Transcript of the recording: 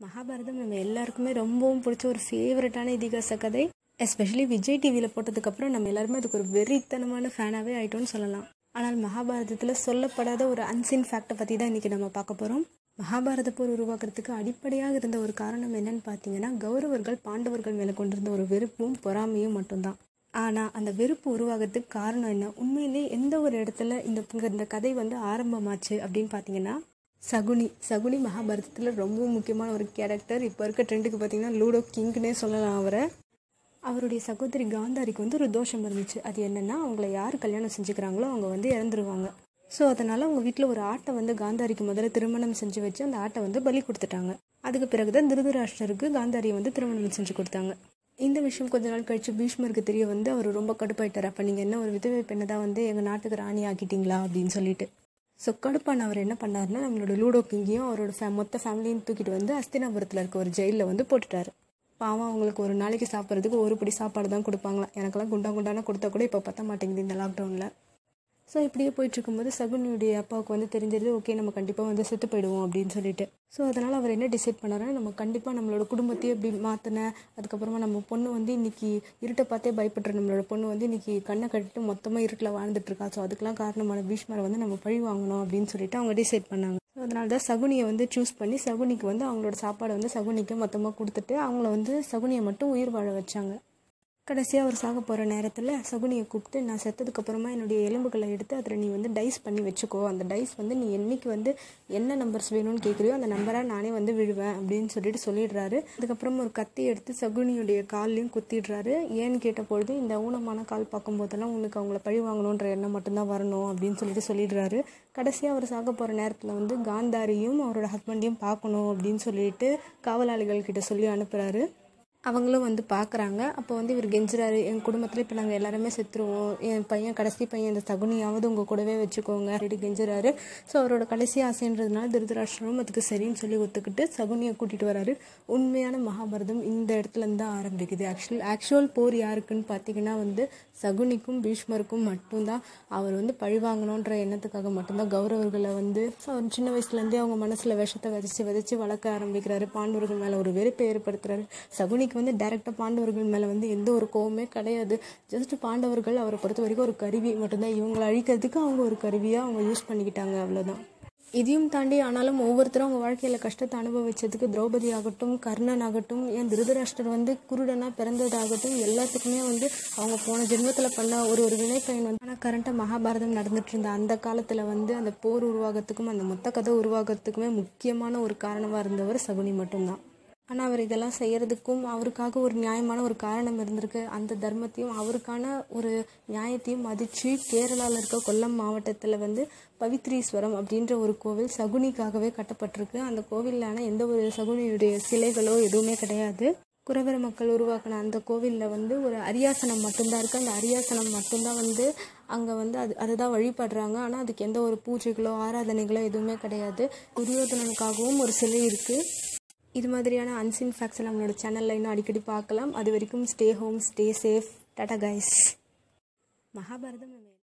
மகாபாரதம் நம்ம எல்லாருக்குமே ரொம்பவும் பிடிச்ச ஒரு ஃபேவரட்டான இதிகாச கதை எஸ்பெஷலி விஜய் டிவியில் போட்டதுக்கப்புறம் நம்ம எல்லாருமே அதுக்கு ஒரு வெறித்தனமான ஃபேனாகவே ஆயிட்டோம்னு சொல்லலாம் ஆனால் மகாபாரதத்தில் சொல்லப்படாத ஒரு அன்சின் ஃபேக்டை பற்றி தான் இன்றைக்கி நம்ம பார்க்க போகிறோம் மகாபாரத போர் உருவாக்குறதுக்கு அடிப்படையாக இருந்த ஒரு காரணம் என்னன்னு பார்த்தீங்கன்னா கௌரவர்கள் பாண்டவர்கள் மேலே கொண்டிருந்த ஒரு வெறுப்பும் பொறாமையும் மட்டும்தான் ஆனால் அந்த வெறுப்பு உருவாகிறதுக்கு காரணம் என்ன உண்மையிலே எந்த ஒரு இடத்துல இந்த இந்த கதை வந்து ஆரம்பமாச்சு அப்படின்னு பார்த்தீங்கன்னா சகுனி சகுனி மகாபாரதத்தில் ரொம்ப முக்கியமான ஒரு கேரக்டர் இப்போ இருக்க ட்ரெண்டுக்கு பார்த்தீங்கன்னா லூடோ கிங்னே சொல்லலாம் அவரை அவருடைய சகோதரி காந்தாரிக்கு வந்து ஒரு தோஷம் இருந்துச்சு அது என்னென்னா அவங்கள யார் கல்யாணம் செஞ்சுக்கிறாங்களோ அவங்க வந்து இறந்துருவாங்க ஸோ அதனால் அவங்க வீட்டில் ஒரு ஆட்டை வந்து காந்தாரிக்கு முதல்ல திருமணம் செஞ்சு வச்சு அந்த ஆட்டை வந்து பலி கொடுத்துட்டாங்க அதுக்கு பிறகு தான் திருதராஷ்டருக்கு காந்தாரியை வந்து திருமணம் செஞ்சு கொடுத்தாங்க இந்த விஷயம் கொஞ்ச நாள் கழிச்சு பீஷ்மருக்கு தெரிய வந்து அவர் ரொம்ப கடுப்பாயிட்டார் அப்போ நீங்கள் என்ன ஒரு விதவை பெண்ணை தான் வந்து எங்கள் நாட்டுக்கு ராணி ஆக்கிட்டீங்களா அப்படின்னு சொல்லிட்டு ஸோ கடுப்பான அவர் என்ன பண்ணாருன்னா நம்மளோட லூடோ கிங்கையும் அவரோட ஃபே மொத்த ஃபேமிலியும் தூக்கிட்டு வந்து அஸ்தினாபுரத்தில் இருக்க ஒரு ஜெயிலில் வந்து போட்டுட்டாரு பாவம் அவங்களுக்கு ஒரு நாளைக்கு சாப்பிட்றதுக்கு ஒரு படி சாப்பாடு தான் கொடுப்பாங்களாம் எனக்கெல்லாம் குண்டா குண்டான கொடுத்தா கூட இப்போ பத்த மாட்டேங்குது இந்த லாக்டவுனில் ஸோ இப்படியே போயிட்டு இருக்கும்போது சகுனியுடைய அப்பாவுக்கு வந்து தெரிஞ்சது ஓகே நம்ம கண்டிப்பாக வந்து செத்து போயிடுவோம் அப்படின்னு சொல்லிட்டு ஸோ அதனால் அவர் என்ன டிசைட் பண்ணாருன்னா நம்ம கண்டிப்பாக நம்மளோட குடும்பத்தையே இப்படி மாற்றின அதுக்கப்புறமா நம்ம பொண்ணு வந்து இன்னைக்கு இருட்டை பார்த்தே பயப்படுற நம்மளோட பொண்ணு வந்து இன்னைக்கு கண்ணை கட்டிட்டு மொத்தமாக இருட்டில் வாழ்ந்துட்டு இருக்கா ஸோ அதுக்கெல்லாம் காரணமான பீஷ்மரை வந்து நம்ம பழி வாங்கணும் அப்படின்னு சொல்லிட்டு அவங்க டிசைட் பண்ணாங்க ஸோ அதனால தான் சகுனியை வந்து சூஸ் பண்ணி சகுனிக்கு வந்து அவங்களோட சாப்பாடை வந்து சகுனிக்கு மொத்தமாக கொடுத்துட்டு அவங்கள வந்து சகுனியை மட்டும் உயிர் வாழ வச்சாங்க கடைசியாக அவர் சாக போகிற நேரத்தில் சகுனியை கூப்பிட்டு நான் செத்ததுக்கப்புறமா என்னுடைய எலும்புகளை எடுத்து அதில் நீ வந்து டைஸ் பண்ணி வச்சுக்கோ அந்த டைஸ் வந்து நீ என்னைக்கு வந்து என்ன நம்பர்ஸ் வேணும்னு கேட்குறியோ அந்த நம்பராக நானே வந்து விழுவேன் அப்படின்னு சொல்லிட்டு சொல்லிடுறாரு அதுக்கப்புறம் ஒரு கத்தி எடுத்து சகுனியுடைய கால்லையும் குத்திடுறாரு ஏன்னு கேட்டபொழுது இந்த ஊனமான கால் பார்க்கும்போதெல்லாம் உங்களுக்கு அவங்கள பழி வாங்கணுன்ற எண்ணம் மட்டும்தான் வரணும் அப்படின்னு சொல்லிட்டு சொல்லிடுறாரு கடைசியாக அவர் சாக போகிற நேரத்தில் வந்து காந்தாரியும் அவரோட ஹஸ்பண்டையும் பார்க்கணும் அப்படின்னு சொல்லிட்டு காவலாளிகள் கிட்ட சொல்லி அனுப்புகிறாரு அவங்களும் வந்து பார்க்குறாங்க அப்போ வந்து இவர் கெஞ்சுறாரு என் குடும்பத்தில் இப்போ நாங்கள் எல்லாருமே செத்துருவோம் என் பையன் கடைசி பையன் இந்த சகுனியாவது உங்கள் கூடவே வச்சுக்கோங்க அப்படி கெஞ்சுறாரு ஸோ அவரோட கடைசி ஆசைன்றதுனால திருதராஷ்டிரம் அதுக்கு சரின்னு சொல்லி ஒத்துக்கிட்டு சகுனியை கூட்டிகிட்டு வராரு உண்மையான மகாபாரதம் இந்த இடத்துல இருந்து தான் ஆரம்பிக்குது ஆக்சுவல் ஆக்சுவல் போர் யாருக்குன்னு பார்த்தீங்கன்னா வந்து சகுனிக்கும் பீஷ்மருக்கும் மட்டும்தான் அவர் வந்து பழி வாங்கணுன்ற எண்ணத்துக்காக மட்டும்தான் கௌரவர்களை வந்து அவர் சின்ன வயசுலேருந்தே அவங்க மனசில் விஷத்தை விதைச்சி விதைச்சி வளர்க்க ஆரம்பிக்கிறாரு பாண்டவர்கள் மேலே ஒரு வெறுப்பை ஏற்படுத்துறாரு சகுனிக்கு வந்து டைரெக்டாக பாண்டவர்கள் மேலே வந்து எந்த ஒரு கோவமே கிடையாது ஜஸ்ட் பாண்டவர்கள் அவரை பொறுத்த வரைக்கும் ஒரு கருவி மட்டும்தான் இவங்களை அழிக்கிறதுக்கு அவங்க ஒரு கருவியாக அவங்க யூஸ் பண்ணிக்கிட்டாங்க அவ்வளோதான் இதையும் தாண்டி ஆனாலும் ஒவ்வொருத்தரும் அவங்க வாழ்க்கையில் கஷ்டத்தை அனுபவிச்சதுக்கு திரௌபதி ஆகட்டும் கர்ணன் ஆகட்டும் ஏன் திருதராஷ்டர் வந்து குருடனாக பிறந்ததாகட்டும் எல்லாத்துக்குமே வந்து அவங்க போன ஜென்மத்தில் பண்ண ஒரு ஒரு வினைப்பயன் வந்து ஆனால் கரண்ட்டாக மகாபாரதம் நடந்துட்டு இருந்த அந்த காலத்தில் வந்து அந்த போர் உருவாகத்துக்கும் அந்த மொத்த கதை உருவாகிறதுக்குமே முக்கியமான ஒரு காரணமாக இருந்தவர் சகுனி மட்டும்தான் ஆனால் அவர் இதெல்லாம் செய்கிறதுக்கும் அவருக்காக ஒரு நியாயமான ஒரு காரணம் இருந்திருக்கு அந்த தர்மத்தையும் அவருக்கான ஒரு நியாயத்தையும் மதித்து கேரளாவில் இருக்க கொல்லம் மாவட்டத்தில் வந்து பவித்ரீஸ்வரம் அப்படின்ற ஒரு கோவில் சகுனிக்காகவே கட்டப்பட்டிருக்கு அந்த கோவிலான எந்த ஒரு சகுனியுடைய சிலைகளோ எதுவுமே கிடையாது குறவர மக்கள் உருவாக்கின அந்த கோவிலில் வந்து ஒரு அரியாசனம் மட்டும்தான் இருக்குது அந்த அரியாசனம் மட்டும்தான் வந்து அங்கே வந்து அது அதுதான் வழிபடுறாங்க ஆனால் அதுக்கு எந்த ஒரு பூஜைகளோ ஆராதனைகளோ எதுவுமே கிடையாது துரியோதனனுக்காகவும் ஒரு சிலை இருக்குது இது மாதிரியான அன்சின் ஃபேக்ட்ஸை நம்மளோட சேனலில் இன்னும் அடிக்கடி பார்க்கலாம் அது வரைக்கும் stay home stay safe tata guys Mahabharata நம்ம